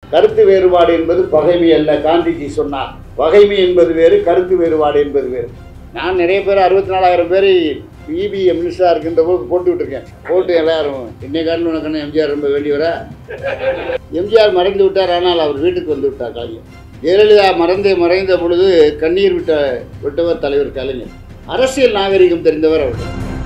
கருத்து வேறுபாடு என்பது பகைமை அல்ல காந்திஜி சொன்னார் பகைமை என்பது வேறு கருத்து வேறுபாடு என்பது வேறு நான் நிறைய பேர் அறுபத்தி நாலாயிரம் பேர் இபி மினிஸ்டராக இருக்கின்ற போது போட்டு விட்டுருக்கேன் போட்டு எல்லாரும் இன்னை காட்டில் உனக்கு எம்ஜிஆர் ரொம்ப வேண்டியவரா எம்ஜிஆர் மறைந்து விட்டார் ஆனால் அவர் வீட்டுக்கு வந்து விட்டார் கலைஞர் ஜெயலலிதா மறந்து மறைந்த பொழுது கண்ணீர் விட்ட விட்டவர் தலைவர் கலைஞர் அரசியல் நாகரிகம் தெரிந்தவர் அவர்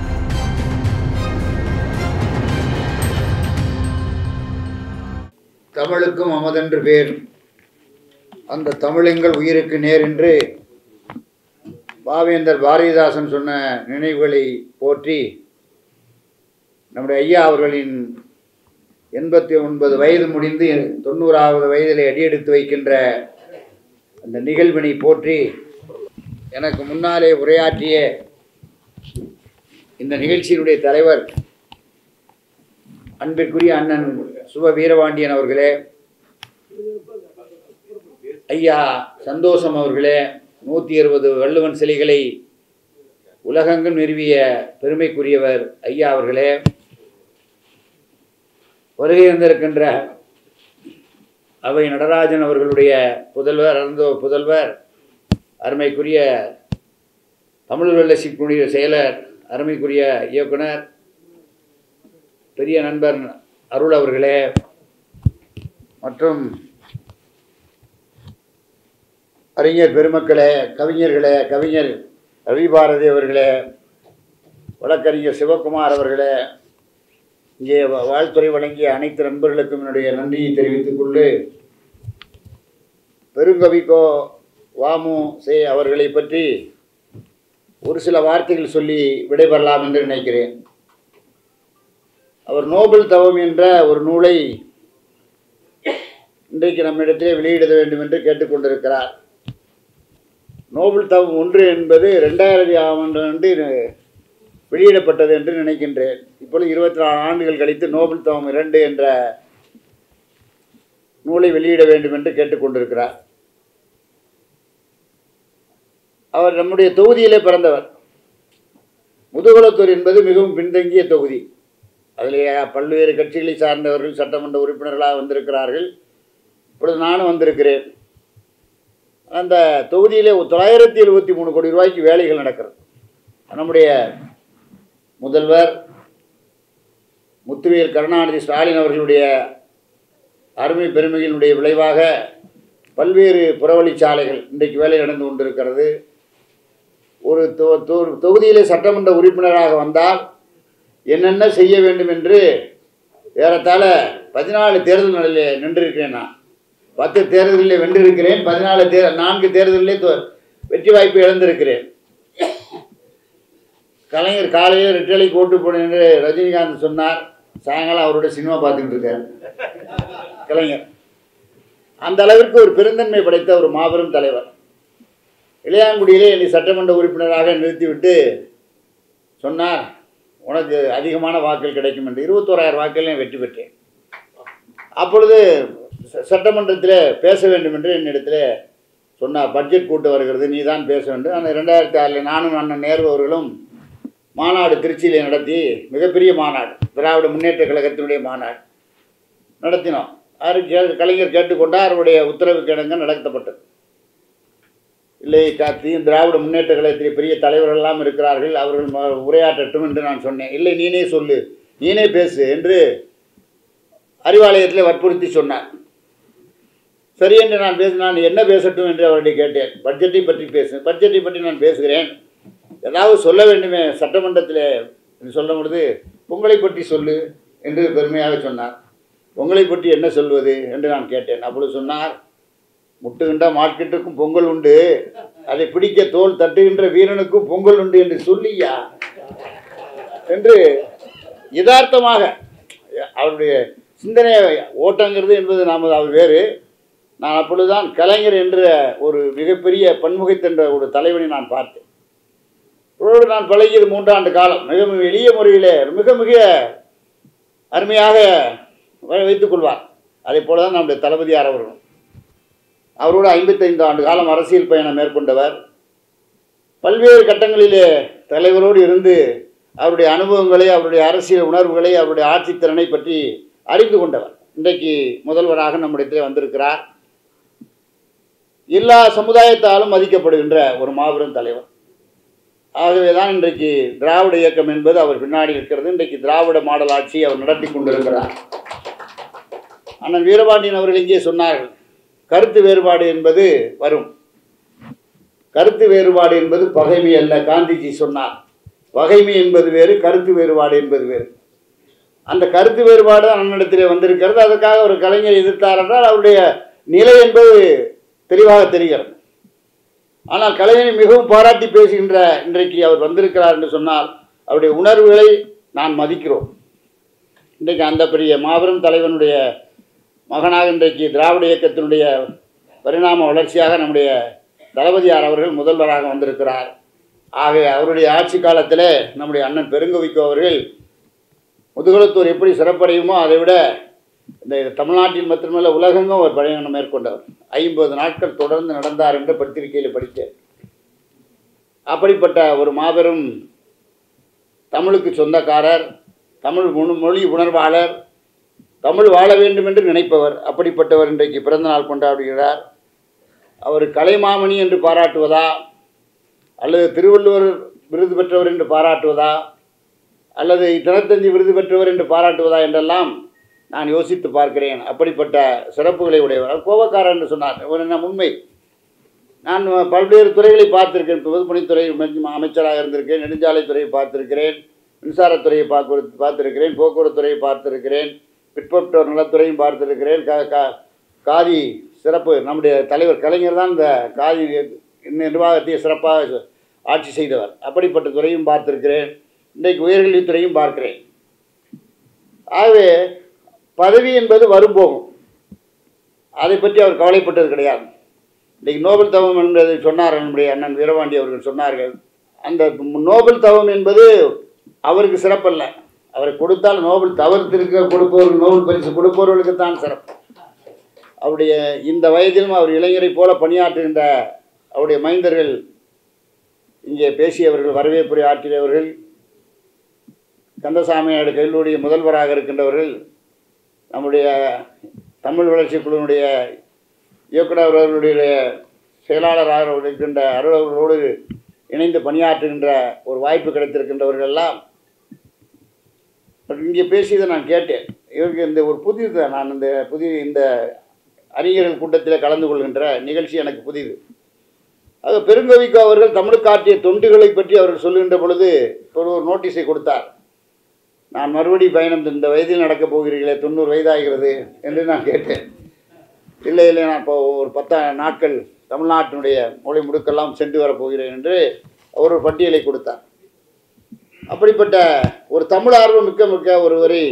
தமிழுக்கும் அமதென்று பேர் அந்த தமிழெங்கள் உயிருக்கு நேர் என்று பாவேந்தர் பாரதிதாசன் சொன்ன நினைவுகளை போற்றி நம்முடைய ஐயா அவர்களின் எண்பத்தி ஒன்பது வயது முடிந்து தொண்ணூறாவது வயதிலே அடியெடுத்து வைக்கின்ற அந்த நிகழ்வினை போற்றி எனக்கு முன்னாலே உரையாற்றிய இந்த நிகழ்ச்சியினுடைய தலைவர் அன்பிற்குரிய அண்ணன் சுப வீரபாண்டியன் அவர்களே ஐயா சந்தோஷம் அவர்களே நூற்றி அறுபது வள்ளுவன் சிலைகளை உலகெங்கும் நிறுவிய பெருமைக்குரியவர் ஐயா அவர்களே வருகை வந்திருக்கின்ற அவை நடராஜன் அவர்களுடைய புதல்வர் அருந்தோ புதல்வர் அருமைக்குரிய தமிழ் வெள்ளசிக்குடைய செயலர் அருமைக்குரிய இயக்குனர் பெரிய நண்பர் அருள் அவர்களே மற்றும் அறிஞர் பெருமக்களே கவிஞர்களே கவிஞர் ரவிபாரதி அவர்களே வழக்கறிஞர் சிவகுமார் அவர்களே இங்கே வா- வாழ்த்துறை வழங்கிய அனைத்து நண்பர்களுக்கும் என்னுடைய நன்றியை தெரிவித்துக் கொண்டு பெருங்கவிக்கோ வாமு சே அவர்களை பற்றி ஒரு சில வார்த்தைகள் சொல்லி விடைபெறலாம் என்று நினைக்கிறேன் அவர் நோபல் தவம் என்ற ஒரு நூலை இன்றைக்கு நம்மிடத்திலே வெளியிட வேண்டும் என்று கேட்டுக்கொண்டிருக்கிறார் நோபல் தவம் ஒன்று என்பது ரெண்டாயிரத்தி ஆம் ஆண்டு வெளியிடப்பட்டது என்று நினைக்கின்றேன் இப்பொழுது இருபத்தி நாலு ஆண்டுகள் கழித்து நோபல் தவம் இரண்டு என்ற நூலை வெளியிட வேண்டும் என்று கேட்டுக்கொண்டிருக்கிறார் அவர் நம்முடைய தொகுதியிலே பிறந்தவர் முதுகுளத்தூர் என்பது மிகவும் பின்தங்கிய தொகுதி அதிலே பல்வேறு கட்சிகளை சார்ந்தவர்கள் சட்டமன்ற உறுப்பினர்களாக வந்திருக்கிறார்கள் இப்பொழுது நானும் வந்திருக்கிறேன் அந்த தொகுதியிலே தொள்ளாயிரத்தி எழுபத்தி மூணு கோடி ரூபாய்க்கு வேலைகள் நடக்கிறது நம்முடைய முதல்வர் முத்துவேல் கருணாநிதி ஸ்டாலின் அவர்களுடைய அருமை பெருமைகளினுடைய விளைவாக பல்வேறு புறவழிச்சாலைகள் இன்றைக்கு வேலை நடந்து கொண்டிருக்கிறது ஒரு தொ- தொ- தொகுதியிலே சட்டமன்ற உறுப்பினராக வந்தால் என்னென்ன செய்ய வேண்டும் என்று ஏறத்தாழ பதினாலு தேர்தல் நிலையிலே நின்றிருக்கிறேன் நான் பத்து தேர்தலில் வென்றிருக்கிறேன் பதினாலு தே நான்கு தேர்தலிலே தொ- வெற்றி வாய்ப்பு இழந்திருக்கிறேன் கலைஞர் காலையில் ரெட்டலைக்கு ஓட்டு போனேன் என்று ரஜினிகாந்த் சொன்னார் சாயங்காலம் அவரோட சினிமா பார்த்துக்கிட்டு இருக்கார் கலைஞர் அந்த அளவிற்கு ஒரு பெருந்தன்மை படைத்த ஒரு மாபெரும் தலைவர் இளையாங்குடியிலே என்னை சட்டமன்ற உறுப்பினராக நிறுத்திவிட்டு சொன்னார் உனக்கு அதிகமான வாக்குகள் கிடைக்கும் என்று இருபத்தோராயிரம் வாக்குகள் நான் வெற்றி பெற்றேன் அப்பொழுது ச- சட்டமன்றத்தில் பேச வேண்டும் என்று என்னிடத்தில் சொன்னார் பட்ஜெட் கூட்டு வருகிறது நீ தான் பேச வேண்டும் அந்த ரெண்டாயிரத்தி ஆறில் நானும் அண்ணன் நேரு அவர்களும் மாநாடு திருச்சியிலே நடத்தி மிகப்பெரிய மாநாடு திராவிட முன்னேற்ற கழகத்தினுடைய மாநாடு நடத்தினோம் அது கே கலைஞர் கேட்டுக்கொண்டார் அவருடைய உத்தரவுக்கு இணங்க நடத்தப்பட்டது இல்லை காத்தியும் திராவிட முன்னேற்ற கழகத்தில் பெரிய தலைவர்கள் எல்லாம் இருக்கிறார்கள் அவர்கள் ம- உரையாற்றட்டும் என்று நான் சொன்னேன் இல்லை நீனே சொல்லு நீனே பேசு என்று அறிவாலயத்தில் வற்புறுத்தி சொன்னார் சரி என்று நான் பேச நான் என்ன பேசட்டும் என்று அவர்கிட்ட கேட்டேன் பட்ஜெட்டை பற்றி பேசு பட்ஜெட்டை பற்றி நான் பேசுகிறேன் ஏதாவது சொல்ல வேண்டுமே சட்டமன்றத்தில் என்று சொல்லும் பொழுது பொங்கலை பற்றி சொல்லு என்று பெருமையாக சொன்னார் பொங்கலை பற்றி என்ன சொல்வது என்று நான் கேட்டேன் அப்பொழுது சொன்னார் முட்டுகின்ற மார்க்கெட்டுக்கும் பொங்கல் உண்டு அதை பிடிக்க தோல் தட்டுகின்ற வீரனுக்கும் பொங்கல் உண்டு என்று சொல்லியா என்று யதார்த்தமாக அவருடைய சிந்தனை ஓட்டங்கிறது என்பது நாம் அவர் வேறு நான் அப்பொழுதுதான் கலைஞர் என்ற ஒரு மிகப்பெரிய பன்முகைத்தென்ற ஒரு தலைவனை நான் பார்த்தேன் அவரோடு நான் பழகியது மூன்றாண்டு காலம் மிக மிக எளிய முறையிலே மிக மிக அருமையாக வை- வைத்துக் கொள்வார் அதே போல தான் நம்முடைய தளபதியார் அவர்களும் அவரோடு ஐம்பத்தைந்து ஆண்டு காலம் அரசியல் பயணம் மேற்கொண்டவர் பல்வேறு கட்டங்களிலே தலைவரோடு இருந்து அவருடைய அனுபவங்களை அவருடைய அரசியல் உணர்வுகளை அவருடைய ஆட்சித் திறனை பற்றி அறிந்து கொண்டவர் இன்றைக்கு முதல்வராக நம்மிடத்திலே வந்திருக்கிறார் எல்லா சமுதாயத்தாலும் மதிக்கப்படுகின்ற ஒரு மாபெரும் தலைவர் ஆகவே தான் இன்றைக்கு திராவிட இயக்கம் என்பது அவர் பின்னாடி இருக்கிறது இன்றைக்கு திராவிட மாடல் ஆட்சி அவர் நடத்தி கொண்டிருக்கிறார் அண்ணன் வீரபாண்டியன் அவர்கள் இங்கே சொன்னார்கள் கருத்து வேறுபாடு என்பது வரும் கருத்து வேறுபாடு என்பது பகைமை அல்ல காந்திஜி சொன்னார் பகைமை என்பது வேறு கருத்து வேறுபாடு என்பது வேறு அந்த கருத்து வேறுபாடு தான் அண்ணனிடத்திலே வந்திருக்கிறது அதற்காக ஒரு கலைஞர் எதிர்த்தார் என்றால் அவருடைய நிலை என்பது தெளிவாக தெரிகிறது ஆனால் கலைஞரை மிகவும் பாராட்டி பேசுகின்ற இன்றைக்கு அவர் வந்திருக்கிறார் என்று சொன்னால் அவருடைய உணர்வுகளை நான் மதிக்கிறோம் இன்றைக்கு அந்த பெரிய மாபெரும் தலைவனுடைய மகனாக இன்றைக்கு திராவிட இயக்கத்தினுடைய பரிணாம வளர்ச்சியாக நம்முடைய தளபதியார் அவர்கள் முதல்வராக வந்திருக்கிறார் ஆக அவருடைய ஆட்சி காலத்தில் நம்முடைய அண்ணன் பெருங்கவிக்கோ அவர்கள் முதுகுளத்தூர் எப்படி சிறப்படையுமோ அதை விட இந்த தமிழ்நாட்டில் மட்டுமல்ல உலகெங்கும் ஒரு பயணம் மேற்கொண்டவர் ஐம்பது நாட்கள் தொடர்ந்து நடந்தார் என்று பத்திரிகையில் படித்தேன் அப்படிப்பட்ட ஒரு மாபெரும் தமிழுக்கு சொந்தக்காரர் தமிழ் முழு மொழி உணர்வாளர் தமிழ் வாழ வேண்டும் என்று நினைப்பவர் அப்படிப்பட்டவர் இன்றைக்கு பிறந்த நாள் கொண்டாடுகிறார் அவர் கலைமாமணி என்று பாராட்டுவதா அல்லது திருவள்ளுவர் விருது பெற்றவர் என்று பாராட்டுவதா அல்லது தினத்தந்தி விருது பெற்றவர் என்று பாராட்டுவதா என்றெல்லாம் நான் யோசித்து பார்க்கிறேன் அப்படிப்பட்ட சிறப்புகளை உடையவர் கோபக்காரர் என்று சொன்னார் ஒரு என்ன உண்மை நான் பல்வேறு துறைகளை பார்த்திருக்கேன் பொதுப்பணித்துறை அமைச்சராக இருந்திருக்கேன் நெடுஞ்சாலைத்துறையை பார்த்திருக்கிறேன் மின்சாரத்துறையை பார்க்க பார்த்திருக்கிறேன் போக்குவரத்துறையை பார்த்திருக்கிறேன் பிற்பட்டோர் நலத்துறையும் பார்த்திருக்கிறேன் கா கா காதி சிறப்பு நம்முடைய தலைவர் கலைஞர் தான் இந்த காதி நிர்வாகத்தை சிறப்பாக ஆட்சி செய்தவர் அப்படிப்பட்ட துறையும் பார்த்திருக்கிறேன் இன்றைக்கு உயர்கல்வித்துறையும் பார்க்கிறேன் ஆகவே பதவி என்பது வரும் போகும் அதை பற்றி அவர் கவலைப்பட்டது கிடையாது இன்றைக்கு நோபல் தவம் என்பதை சொன்னார் நம்முடைய அண்ணன் வீரபாண்டி அவர்கள் சொன்னார்கள் அந்த நோபல் தவம் என்பது அவருக்கு சிறப்பல்ல அவரை கொடுத்தால் நோபல் தவறுத்திருக்க கொடுப்பவர்கள் நோபல் பரிசு கொடுப்பவர்களுக்கு தான் சிறப்பு அவருடைய இந்த வயதிலும் அவர் இளைஞரை போல பணியாற்றுகின்ற அவருடைய மைந்தர்கள் இங்கே பேசியவர்கள் வரவேற்புரை ஆற்றியவர்கள் கந்தசாமியோட கல்லூரி முதல்வராக இருக்கின்றவர்கள் நம்முடைய தமிழ் வளர்ச்சி குழுவினுடைய இயக்குனர் அவர்களுடைய செயலாளராக இருக்கின்ற அலுவலர்களோடு இணைந்து பணியாற்றுகின்ற ஒரு வாய்ப்பு கிடைத்திருக்கின்றவர்கள் எல்லாம் இங்கே பேசியதை நான் கேட்டேன் இவருக்கு இந்த ஒரு புதிது நான் இந்த புதிய இந்த அறிஞர்கள் கூட்டத்தில் கலந்து கொள்கின்ற நிகழ்ச்சி எனக்கு புதிது ஆக பெருங்கவிக்கு அவர்கள் தமிழுக்கு ஆற்றிய தொண்டுகளை பற்றி அவர்கள் சொல்லுகின்ற பொழுது ஒரு ஒரு நோட்டீஸை கொடுத்தார் நான் மறுபடி பயணம் இந்த வயதில் நடக்கப் போகிறீர்களே தொண்ணூறு வயதாகிறது என்று நான் கேட்டேன் இல்லை இல்லை நான் இப்போ ஒரு பத்தா நாட்கள் தமிழ்நாட்டினுடைய மொழி முடுக்கெல்லாம் சென்று வரப்போகிறேன் என்று அவர் ஒரு பட்டியலை கொடுத்தார் அப்படிப்பட்ட ஒரு தமிழ் ஆர்வம் மிக்க மிக்க ஒருவரை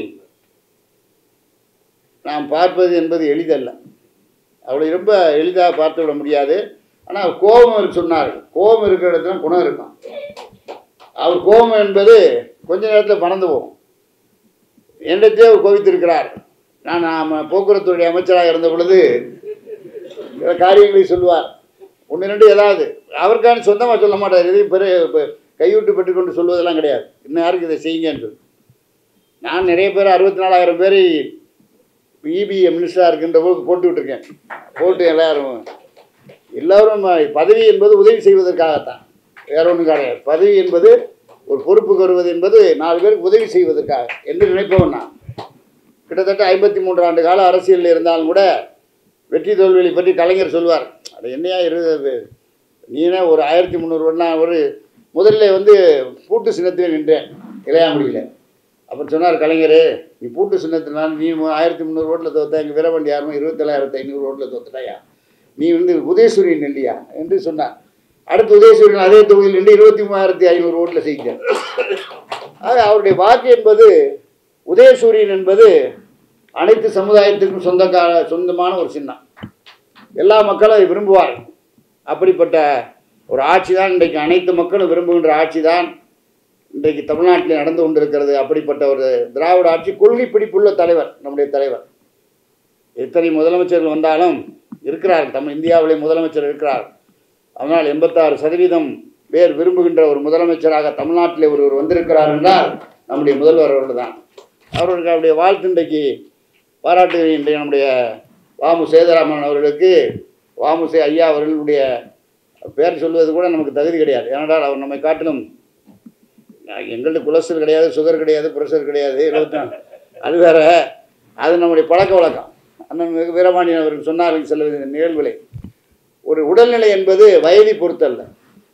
நாம் பார்ப்பது என்பது எளிதல்ல அவளை ரொம்ப எளிதாக பார்த்து விட முடியாது ஆனால் கோபம் சொன்னார் கோபம் இருக்கிற இடத்துல குணம் இருக்கும் அவர் கோபம் என்பது கொஞ்ச நேரத்தில் பறந்து போகும் என்னத்தே அவர் கோவித்திருக்கிறார் நான் நாம் போக்குவரத்துடைய அமைச்சராக இருந்த பொழுது சில காரியங்களை சொல்லுவார் ஒன்று ரெண்டு ஏதாவது அவருக்கான சொந்தமாக சொல்ல மாட்டார் எதையும் பெரு கைவிட்டு பெற்றுக்கொண்டு சொல்வதெல்லாம் கிடையாது இன்னும் யாருக்கு இதை செய்யுங்கன்னு சொல்லி நான் நிறைய பேர் அறுபத்தி நாலாயிரம் பேர் இபிஏ மினிஸ்டராக இருக்கின்ற போது போட்டு விட்டுருக்கேன் போட்டு எல்லாரும் எல்லோரும் பதவி என்பது உதவி செய்வதற்காகத்தான் வேற ஒன்றும் கிடையாது பதவி என்பது ஒரு பொறுப்புக்கு வருவது என்பது நாலு பேருக்கு உதவி செய்வதற்காக என்று நினைப்பவன் நான் கிட்டத்தட்ட ஐம்பத்தி மூன்று ஆண்டு கால அரசியலில் இருந்தாலும் கூட வெற்றி தோல்வியை பற்றி கலைஞர் சொல்வார் அது என்னையா இருந்தது நீனே ஒரு ஆயிரத்தி முந்நூறு நான் ஒரு முதல்ல வந்து பூட்டு சின்னத்தில் நின்றேன் இளையாமுடியில் அப்புறம் சொன்னார் கலைஞர் நீ பூட்டு சின்னத்தினால் நீ ஆயிரத்தி முந்நூறு ஓட்டில் தோத்த எங்கள் வீரவண்டி யாருமே இருபத்தேழாயிரத்தி ஐநூறு ஓட்டில் தோத்துட்டாயா நீ வந்து உதயசூரியன் இல்லையா என்று சொன்னார் அடுத்து உதயசூரியன் அதே தொகுதியில் நின்று இருபத்தி மூவாயிரத்தி ஐநூறு ஓட்டில் செய்தார் ஆக அவருடைய வாக்கு என்பது உதயசூரியன் என்பது அனைத்து சமுதாயத்திற்கும் சொந்தக்கா சொந்தமான ஒரு சின்னம் எல்லா மக்களும் அதை விரும்புவார்கள் அப்படிப்பட்ட ஒரு ஆட்சி தான் இன்றைக்கு அனைத்து மக்களும் விரும்புகின்ற ஆட்சி தான் இன்றைக்கு தமிழ்நாட்டில் நடந்து கொண்டிருக்கிறது அப்படிப்பட்ட ஒரு திராவிட ஆட்சி கொள்கை பிடிப்புள்ள தலைவர் நம்முடைய தலைவர் எத்தனை முதலமைச்சர்கள் வந்தாலும் இருக்கிறார் தமிழ் இந்தியாவிலே முதலமைச்சர் இருக்கிறார் அதனால் எண்பத்தாறு சதவீதம் பேர் விரும்புகின்ற ஒரு முதலமைச்சராக தமிழ்நாட்டிலே ஒருவர் வந்திருக்கிறார் என்றால் நம்முடைய முதல்வர் அவர்கள் தான் அவர்களுக்கு அவருடைய வாழ்த்து இன்றைக்கு பாராட்டுகின்ற நம்முடைய வாமு சேதராமன் அவர்களுக்கு வாமுசே ஐயா அவர்களுடைய பேர் சொல்வது கூட நமக்கு தகுதி கிடையாது ஏனென்றால் அவர் நம்மை காட்டிலும் எங்கள்கிட்ட கொலஸ்ட்ரால் கிடையாது சுகர் கிடையாது ப்ரெஷர் கிடையாது இருபத்தி அது வேற அது நம்முடைய பழக்க வழக்கம் அண்ணன் மிகு வீரபாண்டியன் அவர்கள் சொன்னார்கள் சில நிகழ்வுகளை ஒரு உடல்நிலை என்பது வயதை பொறுத்தல்ல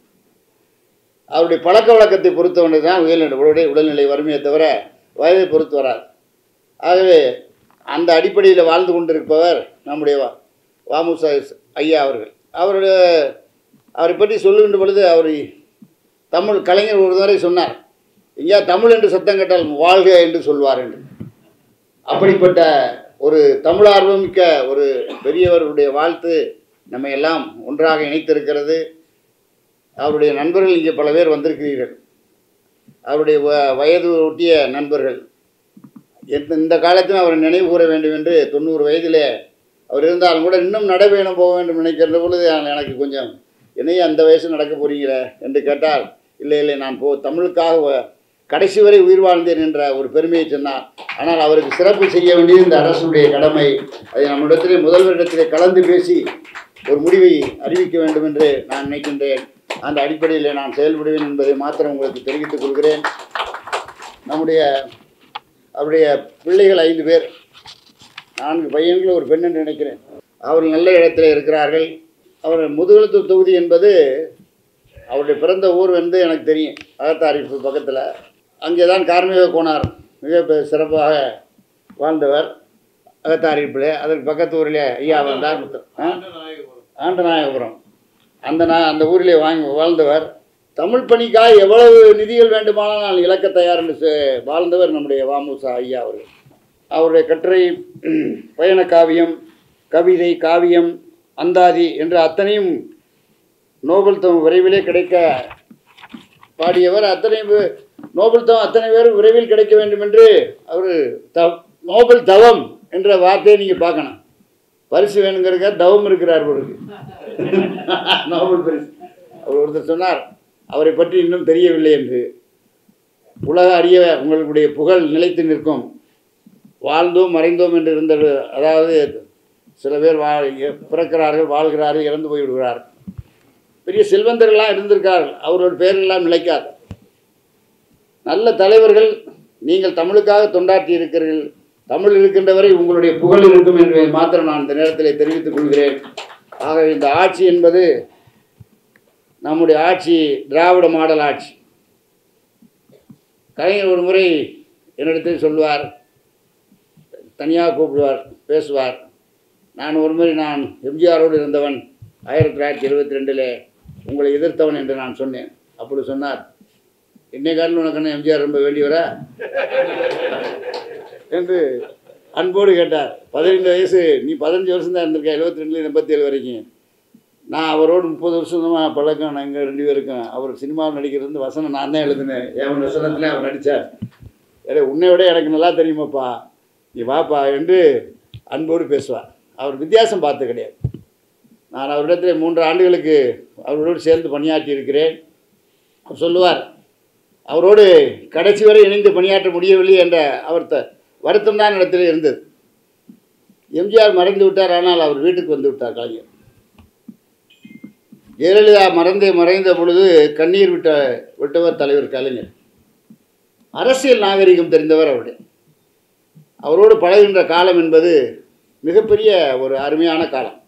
அவருடைய பழக்க வழக்கத்தை பொறுத்தவனை தான் உயர்நிலை உடல் உடல்நிலை வறுமையை தவிர வயதை பொறுத்து வராது ஆகவே அந்த அடிப்படையில் வாழ்ந்து கொண்டிருப்பவர் நம்முடைய வா வாமுசா ஐயா அவர்கள் அவருடைய அவரை பற்றி சொல்லுகின்ற பொழுது அவர் தமிழ் கலைஞர் ஒரு முறை சொன்னார் ஐயா தமிழ் என்று சத்தம் கேட்டால் வாழ்க என்று சொல்வார் என்று அப்படிப்பட்ட ஒரு தமிழ் ஆர்வமிக்க ஒரு பெரியவருடைய வாழ்த்து நம்மை எல்லாம் ஒன்றாக இணைத்திருக்கிறது அவருடைய நண்பர்கள் இங்கே பல பேர் வந்திருக்கிறீர்கள் அவருடைய வ- வயது ஒட்டிய நண்பர்கள் எந்த இந்த காலத்திலும் அவரை நினைவு கூற வேண்டும் என்று தொண்ணூறு வயதிலே அவர் இருந்தாலும் கூட இன்னும் நட வேணும் போக வேண்டும் நினைக்கின்ற பொழுது எனக்கு கொஞ்சம் என்னையே அந்த வயசு நடக்க போறீங்களே என்று கேட்டால் இல்லை இல்லை நான் போ தமிழுக்காக வ- கடைசி வரை உயிர் வாழ்ந்தேன் என்ற ஒரு பெருமையை சொன்னார் ஆனால் அவருக்கு சிறப்பு செய்ய வேண்டியது இந்த அரசுடைய கடமை அதை நம்மிடத்திலே முதல்வரிடத்திலே கலந்து பேசி ஒரு முடிவை அறிவிக்க வேண்டும் என்று நான் நினைக்கின்றேன் அந்த அடிப்படையில் நான் செயல்படுவேன் என்பதை மாத்திரம் உங்களுக்கு தெரிவித்துக் கொள்கிறேன் நம்முடைய அவருடைய பிள்ளைகள் ஐந்து பேர் நான்கு பையன்கள் ஒரு பெண் என்று நினைக்கிறேன் அவர்கள் நல்ல இடத்துல இருக்கிறார்கள் அவர் முதுகுளத்தூர் தொகுதி என்பது அவருடைய பிறந்த ஊர் வந்து எனக்கு தெரியும் அகத்தாரிப்பு பக்கத்தில் அங்கே தான் கார்மிக கோனார் மிக பெ- சிறப்பாக வாழ்ந்தவர் அகத்தாரிப்பில் அதற்கு பக்கத்து ஊரிலே ஐயா வந்தார் முத்து ஆ? ஆண்டநாயகபுரம் அந்த நான் அந்த ஊரிலே வாங்கி வாழ்ந்தவர் தமிழ் பணிக்காக எவ்வளவு நிதிகள் வேண்டுமானாலும் நான் இழக்க தயார் என்று செ- வாழ்ந்தவர் நம்முடைய வாமுசா ஐயா அவர்கள் அவருடைய கட்டுரை பயண காவியம் கவிதை காவியம் அந்தாதி என்று அத்தனையும் நோபல் தம் விரைவிலே கிடைக்க பாடியவர் அத்தனை பே- நோபல் தவம் அத்தனை பேரும் விரைவில் கிடைக்க வேண்டும் என்று அவர் த நோபல் தவம் என்ற வார்த்தையை நீங்கள் பார்க்கணும் பரிசு வேணுங்கிறக்க தவம் இருக்கிறார் அவருக்கு நோபல் பரிசு அவர் ஒருத்தர் சொன்னார் அவரை பற்றி இன்னும் தெரியவில்லை என்று உலக அறிய உங்களுடைய புகழ் நிலைத்து நிற்கும் வாழ்ந்தோம் மறைந்தோம் என்று இருந்த அதாவது சில பேர் வா பிறக்கிறார்கள் வாழ்கிறார்கள் இறந்து போய்விடுகிறார்கள் பெரிய செல்வந்தர்கள்லாம் இருந்திருக்கார்கள் அவரோட பேரெல்லாம் நிலைக்காது நல்ல தலைவர்கள் நீங்கள் தமிழுக்காக தொண்டாற்றி இருக்கிறீர்கள் தமிழ் இருக்கின்ற வரை உங்களுடைய புகழ் இருக்கும் என்பதை மாத்திரம் நான் இந்த நேரத்தில் தெரிவித்துக் கொள்கிறேன் ஆகவே இந்த ஆட்சி என்பது நம்முடைய ஆட்சி திராவிட மாடல் ஆட்சி கலைஞர் ஒரு முறை என்னிடத்தில் சொல்வார் தனியாக கூப்பிடுவார் பேசுவார் நான் ஒரு முறை நான் எம்ஜிஆரோடு இருந்தவன் ஆயிரத்தி தொள்ளாயிரத்தி எழுபத்தி ரெண்டில் உங்களை எதிர்த்தவன் என்று நான் சொன்னேன் அப்படி சொன்னார் இன்னை காட்டில் உனக்கு என்ன எம்ஜிஆர் ரொம்ப வேண்டியவரா என்று அன்போடு கேட்டார் பதினைந்து வயசு நீ பதினஞ்சு வருஷம் தான் இருந்திருக்க எழுபத்தி ரெண்டுல எண்பத்தி ஏழு வரைக்கும் நான் அவரோடு முப்பது வருஷமாக பழக்கம் நாங்கள் ரெண்டு பேருக்கும் அவர் சினிமாவில் நடிக்கிறது வசனம் நான் தான் எழுதினேன் என் வசனத்தில் அவர் நடித்தார் ஏடே உன்னை விட எனக்கு நல்லா தெரியுமாப்பா நீ வாப்பா என்று அன்போடு பேசுவார் அவர் வித்தியாசம் பார்த்து கிடையாது நான் அவரிடத்தில் மூன்று ஆண்டுகளுக்கு அவரோடு சேர்ந்து பணியாற்றி இருக்கிறேன் அவர் சொல்லுவார் அவரோடு கடைசி வரை இணைந்து பணியாற்ற முடியவில்லை என்ற அவர் த வருத்தம் தான் இடத்தில் இருந்தது எம்ஜிஆர் மறைந்து விட்டார் ஆனால் அவர் வீட்டுக்கு வந்து விட்டார் கலைஞர் ஜெயலலிதா மறந்து மறைந்த பொழுது கண்ணீர் விட்ட விட்டவர் தலைவர் கலைஞர் அரசியல் நாகரிகம் தெரிந்தவர் அவருடைய அவரோடு பழகுகின்ற காலம் என்பது மிகப்பெரிய ஒரு அருமையான காலம்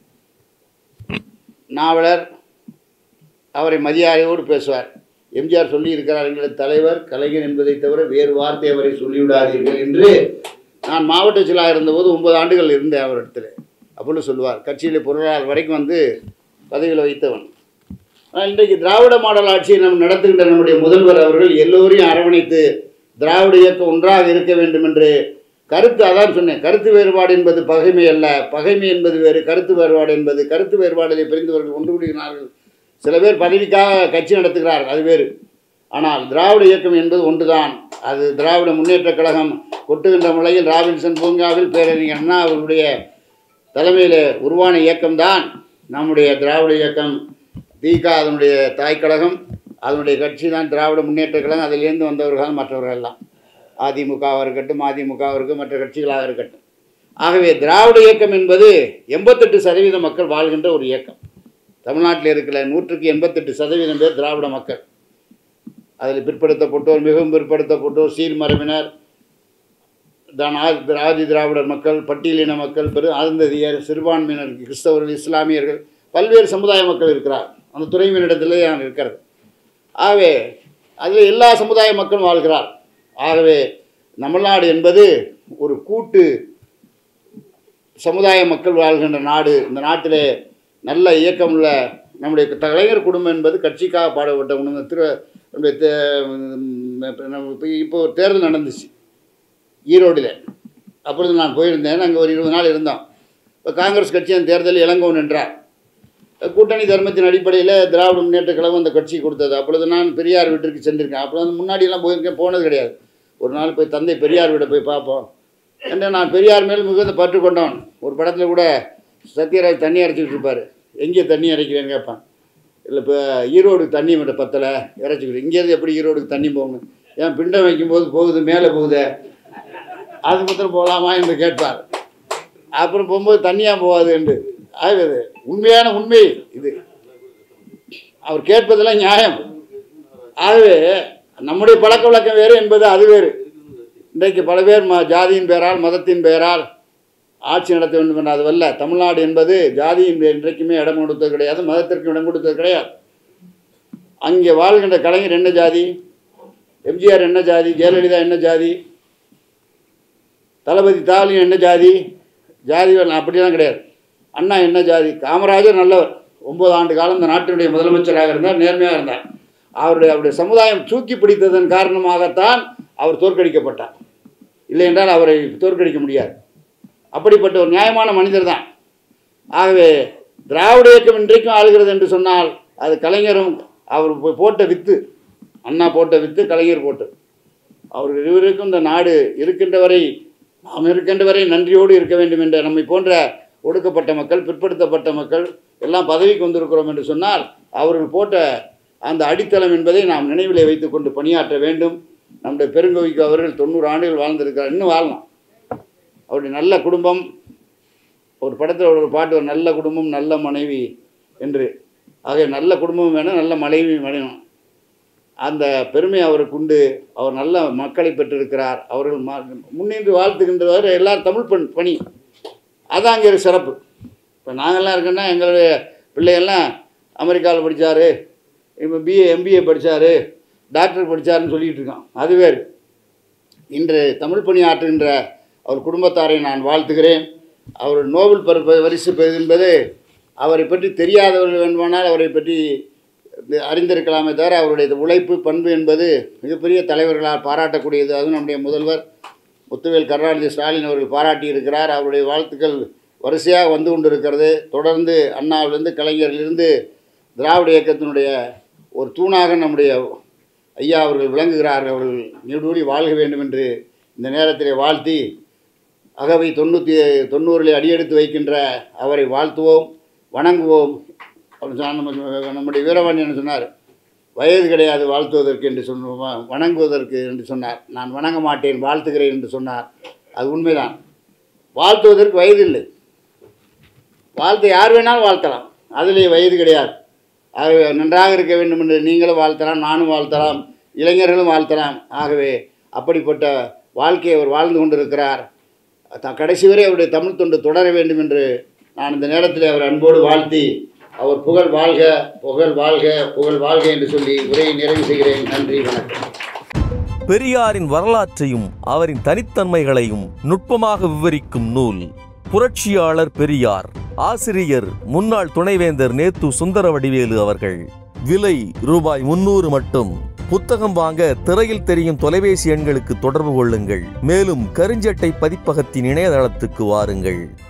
நாவலர் அவரை மதியாதையோடு பேசுவார் எம்ஜிஆர் சொல்லி இருக்கிறார் எங்களது தலைவர் கலைஞர் என்பதை தவிர வேறு வார்த்தை அவரை சொல்லிவிடாதீர்கள் என்று நான் மாவட்ட செயலாளர் இருந்தபோது ஒன்பது ஆண்டுகள் இருந்தேன் அவரிடத்தில் அப்படின்னு சொல்லுவார் கட்சியில் பொருளாளர் வரைக்கும் வந்து பதவியில் வைத்தவன் ஆனால் இன்றைக்கு திராவிட மாடல் ஆட்சியை நாம் நடத்துகின்ற நம்முடைய முதல்வர் அவர்கள் எல்லோரையும் அரவணைத்து திராவிட இயக்கம் ஒன்றாக இருக்க வேண்டும் என்று கருத்து அதான் சொன்னேன் கருத்து வேறுபாடு என்பது பகைமை அல்ல பகைமை என்பது வேறு கருத்து வேறுபாடு என்பது கருத்து வேறுபாடுகளை பிரிந்தவர்கள் ஒன்று கூடுகிறார்கள் சில பேர் பதவிக்காக கட்சி நடத்துகிறார்கள் அது வேறு ஆனால் திராவிட இயக்கம் என்பது ஒன்றுதான் அது திராவிட முன்னேற்றக் கழகம் கொட்டுகின்ற முறையில் ராபின்சன் பூங்காவில் பேரறிஞர் அண்ணா அவர்களுடைய தலைமையில் உருவான இயக்கம்தான் நம்முடைய திராவிட இயக்கம் திக அதனுடைய தாய்க்கழகம் அதனுடைய கட்சி தான் திராவிட முன்னேற்றக் கழகம் அதிலிருந்து வந்தவர்கள் மற்றவர்கள் எல்லாம் அதிமுகவாக இருக்கட்டும் அதிமுகவாக இருக்கட்டும் மற்ற கட்சிகளாக இருக்கட்டும் ஆகவே திராவிட இயக்கம் என்பது எண்பத்தெட்டு சதவீத மக்கள் வாழ்கின்ற ஒரு இயக்கம் தமிழ்நாட்டில் இருக்கிற நூற்றுக்கு எண்பத்தெட்டு சதவீதம் பேர் திராவிட மக்கள் அதில் பிற்படுத்தப்பட்டோர் மிகவும் பிற்படுத்தப்பட்டோர் சீர்மரபினர் தான் ஆதி ஆதி திராவிடர் மக்கள் பட்டியலின மக்கள் பெரு ஆழ்ந்ததியர் சிறுபான்மையினர் கிறிஸ்தவர்கள் இஸ்லாமியர்கள் பல்வேறு சமுதாய மக்கள் இருக்கிறார் அந்த துறைவினிடத்திலே நான் இருக்கிறது ஆகவே அதில் எல்லா சமுதாய மக்களும் வாழ்கிறார் ஆகவே தமிழ்நாடு என்பது ஒரு கூட்டு சமுதாய மக்கள் வாழ்கின்ற நாடு இந்த நாட்டிலே நல்ல இயக்கம் உள்ள நம்முடைய கலைஞர் குடும்பம் என்பது கட்சிக்காக பாடுபட்ட குடும்பம் திரு நம்முடைய தே- நம்ம இப்போ இப்போ தேர்தல் நடந்துச்சு ஈரோடில் அப்பொழுது நான் போயிருந்தேன் அங்கே ஒரு இருபது நாள் இருந்தோம் இப்போ காங்கிரஸ் கட்சி அந்த தேர்தலில் இளங்கோவன் என்றார் கூட்டணி தர்மத்தின் அடிப்படையில் திராவிட முன்னேற்ற கழகம் அந்த கட்சி கொடுத்தது அப்பொழுது நான் பெரியார் வீட்டிற்கு சென்றிருக்கேன் அப்போ வந்து முன்னாடியெல்லாம் போயிருக்கேன் போனது கிடையாது ஒரு நாள் போய் தந்தை பெரியார் வீட்டை போய் பார்ப்போம் என்று நான் பெரியார் மேல் மிகுந்த பற்று கொண்டவன் ஒரு படத்தில் கூட சத்யராஜ் தண்ணி அரைச்சிக்கிட்டு இருப்பார் எங்கே தண்ணி அரைக்கிறேன்னு கேட்பான் இல்லை இப்போ ஈரோடு தண்ணி மட்டும் பத்தலை இறைச்சிக்கிட்டு இங்கேருந்து எப்படி ஈரோடுக்கு தண்ணி போகணும் ஏன் பிண்டம் வைக்கும்போது போகுது மேலே போகுதே அது மாத்திரம் போகலாமா என்று கேட்பார் அப்புறம் போகும்போது தண்ணியாக போகாது என்று ஆகுது உண்மையான உண்மை இது அவர் கேட்பதெல்லாம் நியாயம் ஆகவே நம்முடைய பழக்க வழக்கம் வேறு என்பது அது வேறு இன்றைக்கு பல பேர் ம ஜாதியின் பெயரால் மதத்தின் பெயரால் ஆட்சி நடத்த வேண்டும் என்ற அதுவல்ல தமிழ்நாடு என்பது ஜாதியின் பெயர் இன்றைக்குமே இடம் கொடுத்தது கிடையாது மதத்திற்கு இடம் கொடுத்தது கிடையாது அங்கே வாழ்கின்ற கலைஞர் என்ன ஜாதி எம்ஜிஆர் என்ன ஜாதி ஜெயலலிதா என்ன ஜாதி தளபதி தாலின் என்ன ஜாதி ஜாதி வேலை அப்படிலாம் கிடையாது அண்ணா என்ன ஜாதி காமராஜர் நல்லவர் ஒன்பது ஆண்டு காலம் இந்த நாட்டினுடைய முதலமைச்சராக இருந்தார் நேர்மையாக இருந்தார் அவருடைய அவருடைய சமுதாயம் தூக்கி பிடித்ததன் காரணமாகத்தான் அவர் தோற்கடிக்கப்பட்டார் இல்லை என்றால் அவரை தோற்கடிக்க முடியாது அப்படிப்பட்ட ஒரு நியாயமான மனிதர் தான் ஆகவே திராவிட இயக்கம் இன்றைக்கும் ஆளுகிறது என்று சொன்னால் அது கலைஞரும் அவர் போ- போட்ட வித்து அண்ணா போட்ட வித்து கலைஞர் போட்டது அவர்கள் இருவருக்கும் இந்த நாடு இருக்கின்ற வரை நாம் இருக்கின்ற வரை நன்றியோடு இருக்க வேண்டும் என்ற நம்மை போன்ற ஒடுக்கப்பட்ட மக்கள் பிற்படுத்தப்பட்ட மக்கள் எல்லாம் பதவிக்கு வந்திருக்கிறோம் என்று சொன்னால் அவர்கள் போட்ட அந்த அடித்தளம் என்பதை நாம் நினைவிலே வைத்துக்கொண்டு பணியாற்ற வேண்டும் நம்முடைய பெருங்கோவிக்கு அவர்கள் தொண்ணூறு ஆண்டுகள் வாழ்ந்திருக்கிறார் இன்னும் வாழலாம் அவருடைய நல்ல குடும்பம் ஒரு படத்தில் ஒரு பாட்டு ஒரு நல்ல குடும்பம் நல்ல மனைவி என்று ஆக நல்ல குடும்பம் வேணும் நல்ல மனைவி வேணும் அந்த பெருமை அவருக்கு உண்டு அவர் நல்ல மக்களை பெற்றிருக்கிறார் அவர்கள் மா- முன்னின்று வாழ்த்துகின்றவர் எல்லாரும் தமிழ் பண் பணி அதான் அங்கே ஒரு சிறப்பு இப்போ நாங்கள்லாம் இருக்கோன்னா எங்களுடைய பிள்ளைகள்லாம் அமெரிக்காவில் படித்தார் இப்போ பிஏ எம்பிஏ படித்தார் டாக்டர் படித்தாருன்னு சொல்லிகிட்டு இருக்கோம் அது வேறு இன்று தமிழ் பணி ஆற்றுகின்ற அவர் குடும்பத்தாரை நான் வாழ்த்துகிறேன் அவர் நோபல் பரி பரிசு பெறுவது என்பது அவரை பற்றி தெரியாதவர்கள் வேண்டுமானால் அவரை பற்றி அறிந்திருக்கலாமே தவிர அவருடைய உழைப்பு பண்பு என்பது மிகப்பெரிய தலைவர்களால் பாராட்டக்கூடியது அதுவும் நம்முடைய முதல்வர் முத்துவேல் கருணாநிதி ஸ்டாலின் அவர்கள் பாராட்டியிருக்கிறார் அவருடைய வாழ்த்துக்கள் வரிசையாக வந்து கொண்டிருக்கிறது தொடர்ந்து அண்ணாவிலிருந்து கலைஞரிலிருந்து திராவிட இயக்கத்தினுடைய ஒரு தூணாக நம்முடைய ஐயா அவர்கள் விளங்குகிறார்கள் அவர்கள் நீடூழி வாழ்க வேண்டும் என்று இந்த நேரத்திலே வாழ்த்தி அகவை தொண்ணூற்றி தொண்ணூறில் அடியெடுத்து வைக்கின்ற அவரை வாழ்த்துவோம் வணங்குவோம் அப்படின்னு சொன்னா நம்ம நம்முடைய வீரபாண்டியன் சொன்னார் வயது கிடையாது வாழ்த்துவதற்கு என்று சொன்ன வணங்குவதற்கு என்று சொன்னார் நான் வணங்க மாட்டேன் வாழ்த்துகிறேன் என்று சொன்னார் அது உண்மைதான் வாழ்த்துவதற்கு வயது இல்லை வாழ்த்து யார் வேணாலும் வாழ்த்தலாம் அதிலே வயது கிடையாது ஆகவே நன்றாக இருக்க வேண்டும் என்று நீங்களும் வாழ்த்தலாம் நானும் வாழ்த்தலாம் இளைஞர்களும் வாழ்த்தலாம் ஆகவே அப்படிப்பட்ட வாழ்க்கையை அவர் வாழ்ந்து கொண்டிருக்கிறார் த- கடைசி வரை அவருடைய தமிழ் தொண்டு தொடர வேண்டும் என்று நான் இந்த நேரத்தில் அவர் அன்போடு வாழ்த்தி அவர் புகழ் வாழ்க புகழ் வாழ்க புகழ் வாழ்க என்று சொல்லி உரையை நிறைவு செய்கிறேன் நன்றி வணக்கம் பெரியாரின் வரலாற்றையும் அவரின் தனித்தன்மைகளையும் நுட்பமாக விவரிக்கும் நூல் புரட்சியாளர் பெரியார் ஆசிரியர் முன்னாள் துணைவேந்தர் நேத்து சுந்தரவடிவேலு அவர்கள் விலை ரூபாய் முன்னூறு மட்டும் புத்தகம் வாங்க திரையில் தெரியும் தொலைபேசி எண்களுக்கு தொடர்பு கொள்ளுங்கள் மேலும் கருஞ்சட்டை பதிப்பகத்தின் இணையதளத்துக்கு வாருங்கள்